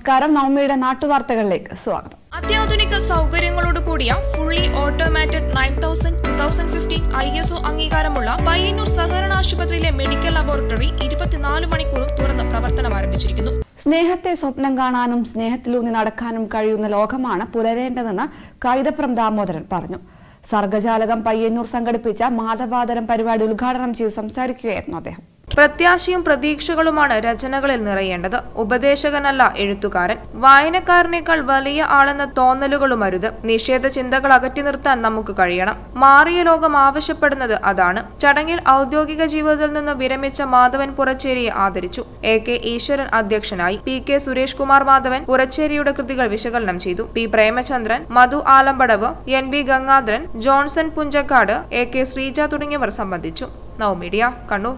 നമസ്കാരം നവമിയുടെ നാട്ടുവാർത്തകളിലേക്ക് സ്വാഗതം അത്യാധുനിക സൗകര്യങ്ങളോട് കൂടിയ fully automated nine thousand two thousand fifteen I S O അംഗീകാരമുള്ള പയ്യന്നൂർ സഹകരണ ആശുപത്രിയിലെ മെഡിക്കൽ ലബോറട്ടറി ഇരുപത്തിനാല് മണിക്കൂറും തുറന്ന് പ്രവർത്തനം ആരംഭിച്ചിരിക്കുന്നു സ്നേഹത്തെ സ്വപ്നം കാണാനും സ്നേഹത്തിലൂന്നി നടക്കാനും കഴിയുന്ന ലോകമാണ് പുലരേണ്ടതെന്ന് കൈതപ്രം ദാമോദരൻ പറഞ്ഞു സർഗജാലകം പയ്യന്നൂർ സംഘടിപ്പിച്ച മാധവാദരം പരിപാടി ഉദ്ഘാടനം ചെയ്ത് സംസാരിക്കുകയായിരുന്നു അദ്ദേഹം പ്രത്യാശയും പ്രതീക്ഷകളുമാണ് രചനകളിൽ നിറയേണ്ടത് ഉപദേശകനല്ല എഴുത്തുകാരൻ വായനക്കാരനേക്കാൾ വലിയ ആളെന്ന തോന്നലുകളുമരുത് നിഷേധ ചിന്തകൾ അകറ്റി നിർത്താൻ നമുക്ക് കഴിയണം മാറിയ ലോകം ആവശ്യപ്പെടുന്നത് അതാണ് ചടങ്ങിൽ ഔദ്യോഗിക ജീവിതത്തിൽ നിന്ന് വിരമിച്ച മാധവൻ പുറച്ചേരിയെ ആദരിച്ചു എ കെ ഈശ്വരൻ അധ്യക്ഷനായി പി കെ സുരേഷ് കുമാർ മാധവൻ പുറച്ചേരിയുടെ കൃതികൾ വിശകലനം ചെയ്തു P Premachandran Madhu Alampadavu N V Gangadharan Johnson Punchakkad A K Sreeja തുടങ്ങിയവർ സംബന്ധിച്ചു നവമീഡിയ കണ്ണൂർ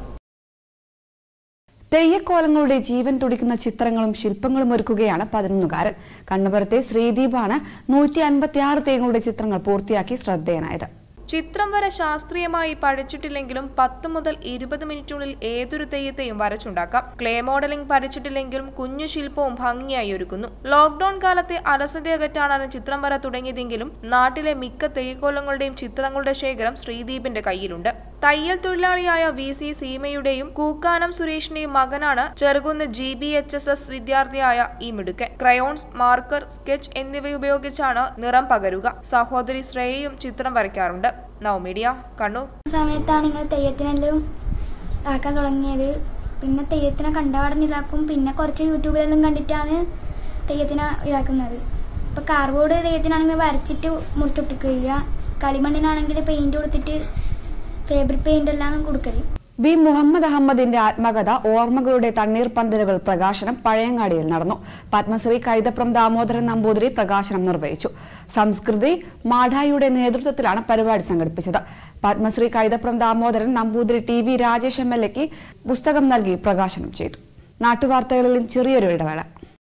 തെയ്യക്കോലങ്ങളുടെ ജീവൻ തുടിക്കുന്ന ചിത്രങ്ങളും ശില്പങ്ങളും ഒരുക്കുകയാണ് പതിനൊന്നുകാരൻ കണ്ണപുരത്തെ ശ്രീദീപാണ് നൂറ്റി അൻപത്തി ആറ് തെയ്യങ്ങളുടെ ചിത്രങ്ങൾ പൂർത്തിയാക്കി ശ്രദ്ധേയനായത് ചിത്രം വര ശാസ്ത്രീയമായി പഠിച്ചിട്ടില്ലെങ്കിലും പത്ത് മുതൽ ഇരുപത് മിനിറ്റിനുള്ളിൽ ഏതൊരു തെയ്യത്തെയും വരച്ചുണ്ടാക്കാം ക്ലേ മോഡലിംഗ് പഠിച്ചിട്ടില്ലെങ്കിലും കുഞ്ഞു ശില്പവും ഭംഗിയായി ഒരുക്കുന്നു ലോക്ക്ഡൌൺ കാലത്തെ അലസത അകറ്റാനാണ് ചിത്രം വര തുടങ്ങിയതെങ്കിലും നാട്ടിലെ മിക്ക തെയ്യക്കോലങ്ങളുടെയും ചിത്രങ്ങളുടെ ശേഖരം ശ്രീദീപിന്റെ കയ്യിലുണ്ട് തയ്യൽ തൊഴിലാളിയായ വി സി സീമയുടെയും കൂക്കാനം സുരേഷിന്റെയും മകനാണ് Cherukunnu G B H S S വിദ്യാർത്ഥിയായ ഈ മിടുക്കൻ ക്രയോൺസ് മാർക്കർ സ്കെച്ച് എന്നിവ ഉപയോഗിച്ചാണ് നിറം പകരുക സഹോദരി ശ്രേയയും ചിത്രം വരയ്ക്കാറുണ്ട് നവമീഡിയ കണ്ണൂർ സമയത്താണ് ഇങ്ങനെ തെയ്യത്തിനെല്ലാം ആക്കാൻ തുടങ്ങിയത് പിന്നെ തെയ്യത്തിനെ കണ്ടപാടം ഇതാക്കും പിന്നെ കുറച്ച് യൂട്യൂബിലെല്ലാം കണ്ടിട്ടാണ് തെയ്യത്തിനെ ഇതാക്കുന്നത് ഇപ്പൊ കാർബോർഡ് തെയ്യത്തിനാണെങ്കിൽ വരച്ചിട്ട് മുറിച്ചൊട്ടിക്കുക കളിമണ്ണിനാണെങ്കിൽ പെയിന്റ് കൊടുത്തിട്ട് ഫേബ്രിക് പെയിന്റ് എല്ലാം കൊടുക്കല് ബി മുഹമ്മദ് അഹമ്മദിന്റെ ആത്മകഥ ഓർമ്മകളുടെ തണ്ണീർ പന്തലുകൾ പ്രകാശനം പഴയങ്ങാടിയിൽ നടന്നു പത്മശ്രീ കൈതപ്രം ദാമോദരൻ നമ്പൂതിരി പ്രകാശനം നിർവഹിച്ചു സംസ്കൃതി മാഠായിയുടെ നേതൃത്വത്തിലാണ് പരിപാടി സംഘടിപ്പിച്ചത് Padmashri Kaithapram Damodaran Namboothiri T V Rajesh M L എക്ക് പുസ്തകം നൽകി പ്രകാശനം ചെയ്തു നാട്ടുവാർത്തകളിലും ചെറിയൊരു ഇടവേള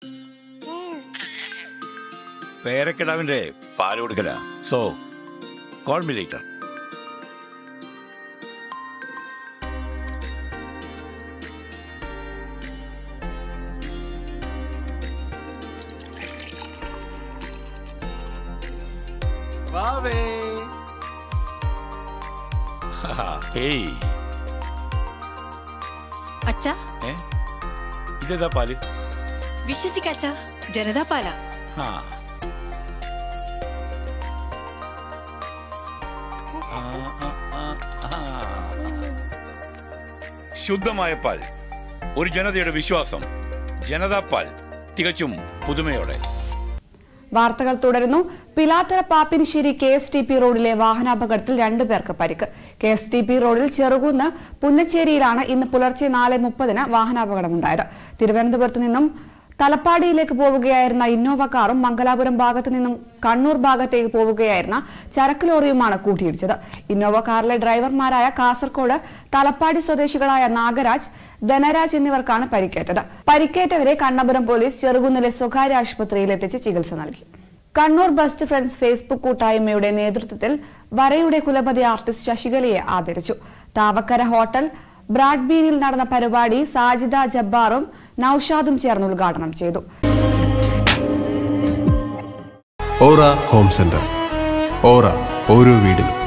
പേരക്കിടാവിന്റെ പാല് കൊടുക്കല സോ കോൾ മി ലേറ്റർ വാവേ ഏയ് അച്ഛ ഏ ഇതേതാ പാല് വിശ്വസിക്കച്ച ജനതാ പാല ആ ആ, ആ, ആ, ആ. ശുദ്ധമായ പാൽ ഒരു ജനതയുടെ വിശ്വാസം ജനതാ പാൽ തികച്ചും പുതുമയോടെ വാർത്തകൾ തുടരുന്നു Pilathara Pappinisseri K S T P റോഡിലെ വാഹനാപകടത്തിൽ രണ്ടു പേർക്ക് പരിക്ക് കെ എസ് ടി പി റോഡിൽ ചെറുകുന്ന് പുന്നച്ചേരിയിലാണ് ഇന്ന് പുലർച്ചെ നാല് മുപ്പതിന് വാഹനാപകടമുണ്ടായത് തിരുവനന്തപുരത്ത് നിന്നും തലപ്പാടിയിലേക്ക് പോവുകയായിരുന്ന ഇന്നോവ കാറും മംഗലാപുരം ഭാഗത്തു നിന്നും കണ്ണൂർ ഭാഗത്തേക്ക് പോവുകയായിരുന്ന ചരക്ക് ലോറിയുമാണ് കൂട്ടിയിടിച്ചത് ഇന്നോവ കാറിലെ ഡ്രൈവർമാരായ കാസർകോട് തലപ്പാടി സ്വദേശികളായ നാഗരാജ് ധനരാജ് എന്നിവർക്കാണ് പരിക്കേറ്റത് പരിക്കേറ്റവരെ കണ്ണപുരം പോലീസ് ചെറുകുന്നിലെ സ്വകാര്യ ആശുപത്രിയിൽ എത്തിച്ച് ചികിത്സ നൽകി കണ്ണൂർ ബെസ്റ്റ് ഫ്രണ്ട്സ് ഫേസ്ബുക്ക് കൂട്ടായ്മയുടെ നേതൃത്വത്തിൽ വരയുടെ കുലപതി ആർട്ടിസ്റ്റ് ശശികലയെ ആദരിച്ചു താവക്കര ഹോട്ടൽ ബ്രാഡ്ബീനിൽ നടന്ന പരിപാടി സാജിദ ജബ്ബാറും നൌഷാദും ചേർന്ന് ഉദ്ഘാടനം ചെയ്തു ഓറ ഹോം സെന്റർ ഓറ ഓരോ വീടിനും